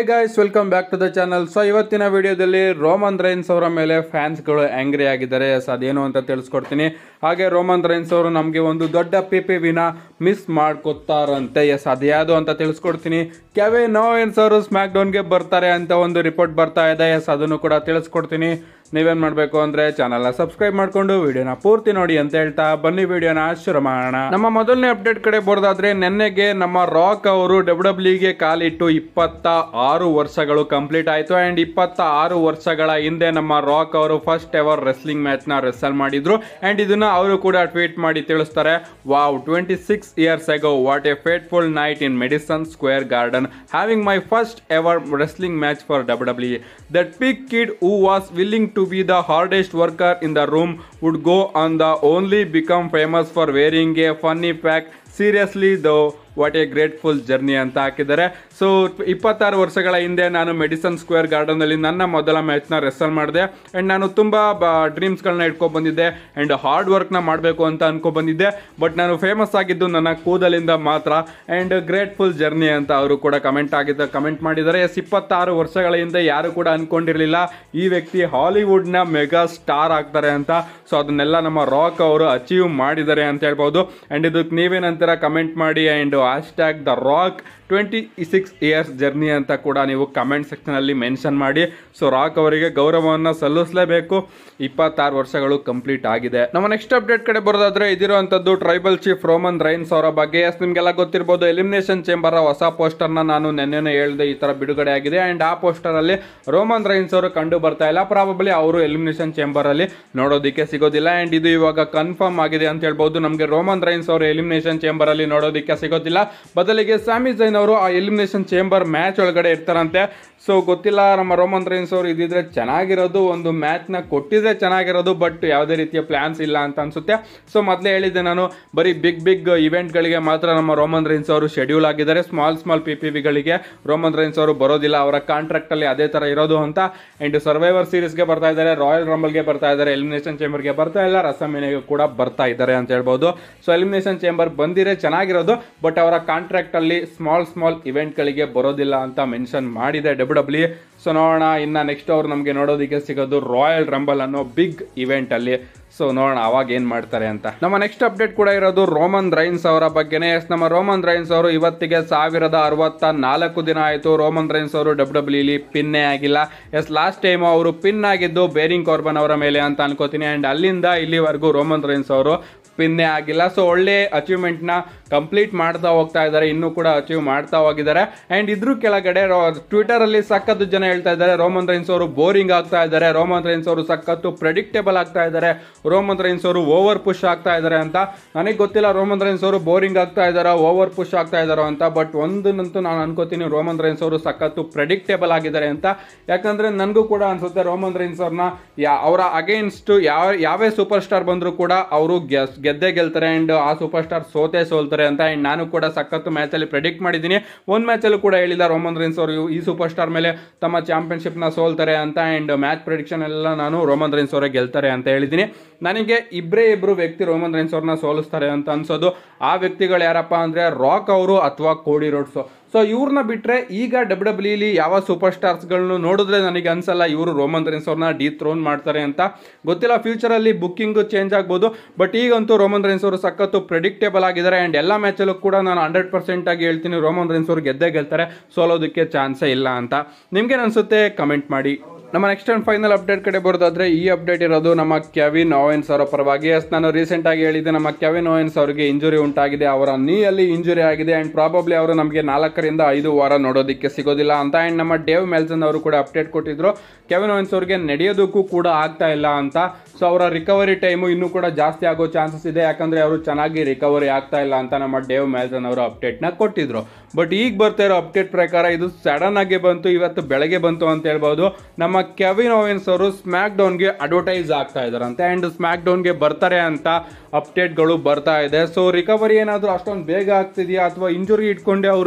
guys welcome back to the channel so ಇವತ್ತಿನ ವಿಡಿಯೋದಲ್ಲಿ Roman Reigns ಅವರ ಮೇಲೆ ಫ್ಯಾನ್ಸ್ಗಳು ಆಂಗ್ರಿ ಆಗಿದ್ದಾರೆ ಸೊ ಅದೇನು ಅಂತ ತಿಳಿಸ್ಕೊಡ್ತೀನಿ ಹಾಗೆ ರೋಮನ್ ರೈನ್ಸ್ ಅವರು ನಮಗೆ ಒಂದು ದೊಡ್ಡ ಪಿ ಪಿ ವಿನ ಮಿಸ್ ಮಾಡ್ಕೊತಾರಂತೆ ಎಸ್ ಅದ್ಯಾವುದು ಅಂತ ತಿಳಿಸ್ಕೊಡ್ತೀನಿ ಕೆವೆ ನೋವೆನ್ಸ್ ಅವರು ಸ್ಮ್ಯಾಕ್ ಡೌನ್ಗೆ ಬರ್ತಾರೆ ಅಂತ ಒಂದು ರಿಪೋರ್ಟ್ ಬರ್ತಾ ಇದೆ ಎಸ್ ಅದನ್ನು ಕೂಡ ತಿಳಿಸ್ಕೊಡ್ತೀನಿ ನೀವೇನ್ ಮಾಡಬೇಕು ಅಂದ್ರೆ ಚಾನಲ್ನ ಸಬ್ಸ್ಕ್ರೈಬ್ ಮಾಡ್ಕೊಂಡು ವಿಡಿಯೋನ ಪೂರ್ತಿ ನೋಡಿ ಅಂತ ಹೇಳ್ತಾ ಬನ್ನಿ ವಿಡಿಯೋನ ಶುರು ಮಾಡೋಣ ನಮ್ಮ ಮೊದಲನೇ ಅಪ್ಡೇಟ್ ಕಡೆ ಬರೋದಾದ್ರೆ ನೆನ್ನೆಗೆ ನಮ್ಮ ರಾಕ್ ಅವರು ಡಬ್ಲ್ಯೂ ಡಬ್ಲ್ಯೂಗೆ ಕಾಲಿಟ್ಟು ಇಪ್ಪತ್ತ ಆರು ವರ್ಷಗಳು ಕಂಪ್ಲೀಟ್ ಆಯ್ತು ಅಂಡ್ ಇಪ್ಪತ್ತ ಆರು ವರ್ಷಗಳ ಹಿಂದೆ ನಮ್ಮ ರಾಕ್ ಅವರು ಫಸ್ಟ್ ಎವರ್ ರೆಸ್ಲಿಂಗ್ ಮ್ಯಾಚ್ ನ ರೆಸಲ್ ಮಾಡಿದ್ರು ಅಂಡ್ ಇದನ್ನ ಅವರು ಕೂಡ ಟ್ವೀಟ್ ಮಾಡಿ ತಿಳಿಸ್ತಾರೆ wow twenty six years ago what a fateful night in Madison Square Garden having my first ever wrestling match for W W that pic kid who was willing to be the hardest worker in the room would go on the only become famous for wearing a funny pack seriously though what a grateful journey ಅಂತ ಹಾಕಿದ್ದಾರೆ so ಇಪ್ಪತ್ತಾರು ವರ್ಷಗಳ ಹಿಂದೆ ನಾನು medicine square ಗಾರ್ಡನಲ್ಲಿ ನನ್ನ ಮೊದಲ ಮ್ಯಾಚ್ನ wrestle ಮಾಡಿದೆ and ನಾನು ತುಂಬ ಡ್ರೀಮ್ಸ್ಗಳನ್ನ ಇಟ್ಕೊಂಡು ಬಂದಿದ್ದೆ ಆ್ಯಂಡ್ ಹಾರ್ಡ್ ವರ್ಕ್ನ ಮಾಡಬೇಕು ಅಂತ ಅನ್ಕೊ ಬಂದಿದ್ದೆ ಬಟ್ ನಾನು ಫೇಮಸ್ ಆಗಿದ್ದು ನನ್ನ ಕೂದಲಿಂದ ಮಾತ್ರ ಆ್ಯಂಡ್ ಗ್ರೇಟ್ಫುಲ್ ಜರ್ನಿ ಅಂತ ಅವರು ಕೂಡ ಕಮೆಂಟ್ ಆಗಿದ್ದ ಕಮೆಂಟ್ ಮಾಡಿದ್ದಾರೆ ಎಸ್ ಇಪ್ಪತ್ತಾರು ವರ್ಷಗಳ ಹಿಂದೆ ಯಾರು ಕೂಡ ಅನ್ಕೊಂಡಿರಲಿಲ್ಲ ಈ ವ್ಯಕ್ತಿ ಹಾಲಿವುಡ್ನ ಮೆಗಾ ಸ್ಟಾರ್ ಆಗ್ತಾರೆ ಅಂತ ಸೊ ಅದನ್ನೆಲ್ಲ ನಮ್ಮ ರಾಕ್ ಅವರು ಅಚೀವ್ ಮಾಡಿದ್ದಾರೆ ಅಂತ ಹೇಳ್ಬೋದು ಆ್ಯಂಡ್ ಇದಕ್ಕೆ ನೀವೇನಂತೀರ ಕಮೆಂಟ್ ಮಾಡಿ and hashtag the Rock twenty six years journey ಅಂತ ಕೂಡ ನೀವು ಕಮೆಂಟ್ ಸೆಕ್ಷನಲ್ಲಿ ಮೆನ್ಷನ್ ಮಾಡಿ ಸೊ ರಾಕ್ ಅವರಿಗೆ ಗೌರವವನ್ನು ಸಲ್ಲಿಸಲೇಬೇಕು ಇಪ್ಪತ್ತಾರು ವರ್ಷಗಳು ಕಂಪ್ಲೀಟ್ ಆಗಿದೆ ನಮ್ಮ ನೆಕ್ಸ್ಟ್ ಅಪ್ಡೇಟ್ ಕಡೆ ಬರೋದಾದ್ರೆ ಇದಿರುವಂಥದ್ದು ಟ್ರೈಬಲ್ ಚೀಫ್ ರೋಮನ್ ರೈನ್ಸ್ ಅವರ ಬಗ್ಗೆ ಎಸ್ ನಿಮಗೆಲ್ಲ ಗೊತ್ತಿರ್ಬೋದು ಎಲಿಮಿನೇಷನ್ ಚೇಂಬರ್ ಹೊಸ ಪೋಸ್ಟರ್ನ ನಾನು ನೆನ್ನೆನೇ ಹೇಳಿದೆ ಈ ಥರ ಬಿಡುಗಡೆ ಆಗಿದೆ ಆ್ಯಂಡ್ ಆ ಪೋಸ್ಟರಲ್ಲಿ ರೋಮನ್ ರೈನ್ಸ್ ಅವರು ಕಂಡು ಬರ್ತಾ ಇಲ್ಲ ಪ್ರಾಬಬ್ಲಿ ಅವರು ಎಲಿಮಿನೇಷನ್ ಚೇಂಬರ್ ಅಲ್ಲಿ ನೋಡೋದಕ್ಕೆ ಸಿಗೋದಿಲ್ಲ ಆ್ಯಂಡ್ ಇದು ಇವಾಗ ಕನ್ಫರ್ಮ್ ಆಗಿದೆ ಅಂತ ಹೇಳ್ಬೋದು ನಮಗೆ ರೋಮನ್ ರೈನ್ಸ್ ಅವರು ಎಲಿಮಿನೇಷನ್ ಚೇಂಬರ್ ಅಲ್ಲಿ ನೋಡೋದಕ್ಕೆ ಸಿಗೋದಿಲ್ಲ ಬದಲಿಗೆ ಸ್ಯಾಮಿ ಜೈನ್ ಅವರು ಆ ಎಲಿಮಿನೇಷನ್ ಚೇಂಬರ್ ಮ್ಯಾಚ್ ಒಳಗಡೆ ಇರ್ತಾರಂತೆ ಸೊ ಗೊತ್ತಿಲ್ಲ ನಮ್ಮ ರೋಮನ್ ರೈನ್ಸ್ ಅವರು ಇದ್ದಿದ್ರೆ ಚೆನ್ನಾಗಿರೋದು ಒಂದು ಮ್ಯಾಚ್ನ ಕೊಟ್ಟಿದ್ರೆ ಚೆನ್ನಾಗಿರೋದು ಬಟ್ ಯಾವುದೇ ರೀತಿಯ ಪ್ಲಾನ್ಸ್ ಇಲ್ಲ ಅಂತ ಅನ್ಸುತ್ತೆ ಸೊ ಮೊದಲೇ ಹೇಳಿದ್ದೆ ನಾನು ಬರೀ ಬಿಗ್ ಬಿಗ್ ಇವೆಂಟ್ಗಳಿಗೆ ಮಾತ್ರ ನಮ್ಮ ರೋಮನ್ ರೈನ್ಸ್ ಅವರು ಶೆಡ್ಯೂಲ್ ಆಗಿದ್ದಾರೆ ಸ್ಮಾಲ್ ಸ್ಮಾಲ್ ಪಿ ಪಿ ವಿಗಳಿಗೆ ರೋಮನ್ ರೈನ್ಸ್ ಅವರು ಬರೋದಿಲ್ಲ ಅವರ ಕಾಂಟ್ರಾಕ್ಟಲ್ಲಿ ಅದೇ ಥರ ಇರೋದು ಅಂತ ಆ್ಯಂಡ್ ಸರ್ವೈವರ್ ಸೀರೀಸ್ಗೆ ಬರ್ತಾ ಇದ್ದಾರೆ ರಾಯಲ್ ರಂಬಲ್ಗೆ ಬರ್ತಾ ಇದ್ದಾರೆ ಎಲಿಮಿನೇಷನ್ ಚೇಂಬರ್ಗೆ ಬರ್ತಾ ಇಲ್ಲ ರಸಮೇನೆಗೆ ಕೂಡ ಬರ್ತಾ ಇದ್ದಾರೆ ಅಂತ ಹೇಳ್ಬೋದು ಸೊ ಎಲಿಮಿನೇಷನ್ ಚೇಂಬರ್ ಬಂದಿರೆ ಚೆನ್ನಾಗಿರೋದು ಬಟ್ ಅವರ ಕಾಂಟ್ರಾಕ್ಟಲ್ಲಿ ಸ್ಮಾಲ್ ಸ್ಮಾಲ್ ಇವೆಂಟ್ಗಳಿಗೆ ಬರೋದಿಲ್ಲ ಅಂತ ಮೆನ್ಷನ್ ಮಾಡಿದೆ ಡಬ್ಲ್ಯೂ ಡಬ್ಲ್ಯೂ ಸೊ ನೋಡೋಣ ಇನ್ನು ನೆಕ್ಸ್ಟ್ ಅವ್ರು ನಮಗೆ ನೋಡೋದಕ್ಕೆ ಸಿಗೋದು ರಾಯಲ್ ರಂಬಲ್ ಅನ್ನೋ ಬಿಗ್ ಇವೆಂಟಲ್ಲಿ ಸೊ ನೋಡೋಣ ಅವಾಗ ಏನು ಮಾಡ್ತಾರೆ ಅಂತ ನಮ್ಮ ನೆಕ್ಸ್ಟ್ ಅಪ್ಡೇಟ್ ಕೂಡ ಇರೋದು ರೋಮನ್ ರೈನ್ಸ್ ಅವರ ಬಗ್ಗೆನೇ ಎಸ್ ನಮ್ಮ ರೋಮನ್ ರೈನ್ಸ್ ಅವರು ಇವತ್ತಿಗೆ ಸಾವಿರದ ಅರವತ್ತ ನಾಲ್ಕು ದಿನ ಆಯಿತು ರೋಮನ್ ರೈನ್ಸ್ ಅವರು ಡಬ್ಲ್ಯೂ ಡಬ್ಲ್ಯೂಲಿ ಪಿನ್ನೇ ಆಗಿಲ್ಲ ಎಸ್ ಲಾಸ್ಟ್ ಟೈಮ್ ಅವರು ಪಿನ್ ಆಗಿದ್ದು ಬೇರಿಂಗ್ ಕಾರ್ಬನ್ ಅವರ ಮೇಲೆ ಅಂತ ಅನ್ಕೋತೀನಿ ಆ್ಯಂಡ್ ಅಲ್ಲಿಂದ ಇಲ್ಲಿವರೆಗೂ ರೋಮನ್ ರೈನ್ಸ್ ಅವರು ಪಿನ್ನೇ ಆಗಿಲ್ಲ ಸೊ ಒಳ್ಳೆ ಅಚೀವ್ಮೆಂಟ್ನ ಕಂಪ್ಲೀಟ್ ಮಾಡ್ತಾ ಹೋಗ್ತಾ ಇದ್ದಾರೆ ಇನ್ನೂ ಕೂಡ ಅಚೀವ್ ಮಾಡ್ತಾ ಹೋಗಿದ್ದಾರೆ ಆ್ಯಂಡ್ ಇದ್ರ ಕೆಳಗಡೆ ಟ್ವಿಟರಲ್ಲಿ ಸಖತ್ತು ಜನ ಹೇಳ್ತಾ ಇದ್ದಾರೆ ರೋಮನ್ ರೈನ್ಸ್ ಅವರು ಬೋರಿಂಗ್ ಆಗ್ತಾ ಇದ್ದಾರೆ ರೋಮನ್ ರೈನ್ಸ್ ಅವರು ಸಖತ್ತು ಪ್ರೆಡಿಕ್ಟೇಬಲ್ ಆಗ್ತಾ ಇದ್ದಾರೆ ರೋಮನ್ ರೈನ್ಸ್ ಅವರು ಓವರ್ ಪುಷ್ ಆಗ್ತಾ ಇದ್ದಾರೆ ಅಂತ ನನಗೆ ಗೊತ್ತಿಲ್ಲ ರೋಮನ್ ರೈನ್ಸ್ ಅವರು ಬೋರಿಂಗ್ ಆಗ್ತಾ ಇದ್ದಾರಾ ಓವರ್ ಪುಷ್ ಆಗ್ತಾ ಇದ್ದಾರೋ ಅಂತ ಬಟ್ ಒಂದನ್ನಂತೂ ನಾನು ಅನ್ಕೋತೀನಿ ರೋಮನ್ ರೈನ್ಸ್ ಅವರು ಸಖತ್ತು ಪ್ರೆಡಿಕ್ಟೇಬಲ್ ಆಗಿದ್ದಾರೆ ಅಂತ ಯಾಕಂದ್ರೆ ನನಗೂ ಕೂಡ ಅನ್ಸುತ್ತೆ ರೋಮನ್ ರೈನ್ಸ್ ಅವ್ರನ್ನ ಯಾ ಅವರ ಅಗೇನ್ಸ್ಟ್ ಯಾವ ಯಾವೇ ಸೂಪರ್ ಸ್ಟಾರ್ ಬಂದರೂ ಕೂಡ ಅವರು ಗೆದ್ದೇ ಗೆಲ್ತಾರೆ ಆ್ಯಂಡ್ ಆ ಸೂಪರ್ ಸ್ಟಾರ್ ಸೋತೆ ಸೋಲ್ತಾರೆ ಅಂತ ಆ್ಯಂಡ್ ನಾನು ಕೂಡ ಸಖತ್ತು ಮ್ಯಾಚಲ್ಲಿ ಪ್ರೆಡಿಕ್ಟ್ ಮಾಡಿದ್ದೀನಿ ಒಂದು ಮ್ಯಾಚಲ್ಲೂ ಕೂಡ ಹೇಳಿಲ್ಲ ರೋಮನ್ ರೈನ್ಸ್ ಅವರು ಈ ಸೂಪರ್ ಸ್ಟಾರ್ ಮೇಲೆ ತಮ್ಮ ಚಾಂಪಿಯನ್ಶಿಪ್ನ ಸೋಲ್ತಾರೆ ಅಂತ ಆ್ಯಂಡ್ ಮ್ಯಾಚ್ ಪ್ರಿಡಿಕ್ಷನ್ ಎಲ್ಲ ನಾನು ರೋಮನ್ ರೈನ್ಸ್ ಅವರೇ ಗೆಲ್ತಾರೆ ಅಂತ ಹೇಳಿದ್ದೀನಿ ನನಗೆ ಇಬ್ಬರೇ ಇಬ್ಬರು ವ್ಯಕ್ತಿ ರೋಮನ್ ರೈನ್ಸ್ ಅವ್ರನ್ನ ಸೋಲಿಸ್ತಾರೆ ಅಂತ ಅನ್ಸೋದು ಆ ವ್ಯಕ್ತಿಗಳು ಯಾರಪ್ಪ ಅಂದರೆ ರಾಕ್ ಅವರು ಅಥವಾ ಕೋಡಿ ರೋಡ್ಸು ಸೊ ಇವ್ರನ್ನ ಬಿಟ್ಟರೆ ಈಗ ಡಬ್ಲ್ಯೂ ಡಬ್ಲ್ಯೂಲಿ ಯಾವ ಸೂಪರ್ ಸ್ಟಾರ್ಸ್ಗಳನ್ನು ನೋಡಿದ್ರೆ ನನಗೆ ಅನ್ಸಲ್ಲ ಇವರು ರೋಮನ್ ರೈನ್ಸ್ ಅವ್ರನ್ನ ಡಿ ಥ್ರೋನ್ ಮಾಡ್ತಾರೆ ಅಂತ ಗೊತ್ತಿಲ್ಲ ಫ್ಯೂಚರಲ್ಲಿ ಬುಕ್ಕಿಂಗ್ ಚೇಂಜ್ ಆಗ್ಬೋದು ಬಟ್ ಈಗಂತೂ ರೋಮನ್ ರೈನ್ಸ್ ಅವರು ಸಖತ್ತು ಪ್ರೆಡಿಕ್ಟೇಬಲ್ ಆಗಿದ್ದಾರೆ ಆ್ಯಂಡ್ ಎಲ್ಲ ಮ್ಯಾಚಲ್ಲೂ ಕೂಡ ನಾನು ಹಂಡ್ರೆಡ್ ಪರ್ಸೆಂಟ್ ಆಗಿ ಹೇಳ್ತೀನಿ ರೋಮನ್ ರೈನ್ಸ್ ಅವರು ಗೆದ್ದೇ ಗೆಲ್ತಾರೆ ಸೋಲೋದಕ್ಕೆ ಚಾನ್ಸೇ ಇಲ್ಲ ಅಂತ ನಿಮ್ಗೇನು ಅನ್ಸುತ್ತೆ ಕಮೆಂಟ್ ಮಾಡಿ ನಮ್ಮ ನೆಕ್ಸ್ಟ್ ಅಂಡ್ ಫೈನಲ್ ಅಪ್ಡೇಟ್ ಕಡೆ ಬರೋದಾದ್ರೆ ಈ ಅಪ್ಡೇಟ್ ಇರೋದು ನಮ್ಮ ಕೆವಿನ್ ಓವೆನ್ಸ್ ಅವರ ಪರವಾಗಿ ಎಸ್ ನಾನು ರೀಸೆಂಟ್ ಆಗಿ ಹೇಳಿದ್ದೆ ನಮ್ಮ ಕೆವಿನ್ ಓವೆನ್ಸ್ ಅವರಿಗೆ ಇಂಜುರಿ ಉಂಟಾಗಿದೆ ಅವರ ನೀಯಲ್ಲಿ ಇಂಜುರಿ ಆಗಿದೆ ಅಂಡ್ ಪ್ರಾಬಬ್ಲಿ ಅವರು ನಮಗೆ ನಾಲ್ಕರಿಂದ ಐದು ವಾರ ನೋಡೋದಕ್ಕೆ ಸಿಗೋದಿಲ್ಲ ಅಂತ ಅಂಡ್ ನಮ್ಮ ಡೇವ್ ಮೆಲ್ಸನ್ ಅವರು ಕೂಡ ಅಪ್ಡೇಟ್ ಕೊಟ್ಟಿದ್ರು ಕೆವಿನ್ ಓವೆನ್ಸ್ ಅವರಿಗೆ ನಡೆಯೋದಕ್ಕೂ ಕೂಡ ಆಗ್ತಾ ಇಲ್ಲ ಅಂತ ಸೊ ಅವರ ರಿಕವರಿ ಟೈಮು ಇನ್ನೂ ಕೂಡ ಜಾಸ್ತಿ ಆಗೋ ಚಾನ್ಸಸ್ ಇದೆ ಯಾಕಂದ್ರೆ ಅವರು ಚೆನ್ನಾಗಿ ರಿಕವರಿ ಆಗ್ತಾ ಇಲ್ಲ ಅಂತ ನಮ್ಮ ಡೇವ್ ಮೆಲ್ಸನ್ ಅವರು ಅಪ್ಡೇಟ್ನ ಕೊಟ್ಟಿದ್ರು ಬಟ್ ಈಗ ಬರ್ತಾ ಇರೋ ಅಪ್ಡೇಟ್ ಪ್ರಕಾರ ಇದು ಸಡನ್ ಆಗಿ ಬಂತು ಇವತ್ತು ಬೆಳಗ್ಗೆ ಬಂತು ಅಂತ ಹೇಳ್ಬೋದು ನಮ್ಮ ಕೆವಿನ್ ಓವೆನ್ಸ್ ಅವರು ಸ್ಮ್ಯಾಕ್ ಡೌನ್ಗೆ ಅಡ್ವರ್ಟೈಸ್ ಆಗ್ತಾ ಇದಾರಂತೆ ಆ್ಯಂಡ್ ಸ್ಮ್ಯಾಕ್ ಡೌನ್ಗೆ ಬರ್ತಾರೆ ಅಂತ ಅಪ್ಡೇಟ್ಗಳು ಬರ್ತಾ ಇದೆ ಸೊ ರಿಕವರಿ ಏನಾದರೂ ಅಷ್ಟೊಂದು ಬೇಗ ಆಗ್ತಿದೆಯಾ ಅಥವಾ ಇಂಜುರಿ ಇಟ್ಕೊಂಡೆ ಅವರು ಸ್ಮ್ಯಾಕ್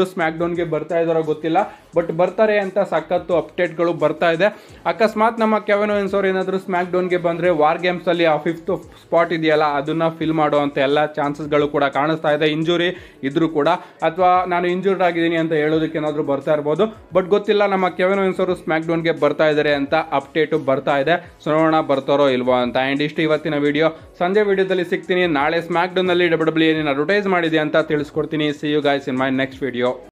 ಡೌನ್ಗೆ ಬರ್ತಾ ಇದಾರೋ ಗೊತ್ತಿಲ್ಲ ಬಟ್ ಬರ್ತಾರೆ ಅಂತ ಸಖತ್ತು ಅಪ್ಡೇಟ್ಗಳು ಬರ್ತಾ ಇದೆ ಅಕಸ್ಮಾತ್ ನಮ್ಮ ಕೆವೆನ್ ಓಯನ್ಸ್ ಅವ್ರು ಏನಾದರೂ ಸ್ಮ್ಯಾಕ್ ಡೌನ್ಗೆ ಬಂದರೆ ವಾರ್ ಗೇಮ್ಸಲ್ಲಿ ಆ ಫಿಫ್ತ್ ಸ್ಪಾಟ್ ಇದೆಯಲ್ಲ ಅದನ್ನ ಫಿಲ್ ಮಾಡುವಂಥ ಎಲ್ಲ ಚಾನ್ಸಸ್ಗಳು ಕೂಡ ಕಾಣಿಸ್ತಾ ಇದೆ ಇಂಜುರಿ ಇದ್ರೂ ಕೂಡ ಅಥವಾ ನಾನು ಇಂಜೂರ್ಡ್ ಆಗಿದ್ದೀನಿ ಅಂತ ಹೇಳೋದಕ್ಕೆ ಏನಾದರೂ ಬರ್ತಾ ಇರ್ಬೋದು ಬಟ್ ಗೊತ್ತಿಲ್ಲ ನಮ್ಮ ಕೆವೆನ್ ಓಯನ್ಸ್ ಅವರು ಸ್ಮ್ಯಾಕ್ ಡೌನ್ಗೆ ಬರ್ತಾ ಇದ್ದಾರೆ ಅಂತ ಅಪ್ಡೇಟು ಬರ್ತಾ ಇದೆ ಸೊ ನೋಡೋಣ ಬರ್ತಾರೋ ಇಲ್ವೋ ಅಂತ ಆ್ಯಂಡ್ ಇಷ್ಟು ಇವತ್ತಿನ ವಿಡಿಯೋ ಸಂಜೆ ವಿಡಿಯೋದಲ್ಲಿ ಸಿಗ್ತೀನಿ ನಾಳೆ ಸ್ಮ್ಯಾಕ್ ಡೌನಲ್ಲಿ ಡಬ್ಲ್ಯೂ ಡಬ್ಲ್ಯೂ ಏನೇನು ಅಡ್ವರ್ಟೈಸ್ ಮಾಡಿದೆ ಅಂತ ತಿಳಿಸ್ಕೊಡ್ತೀನಿ see you guys in my next video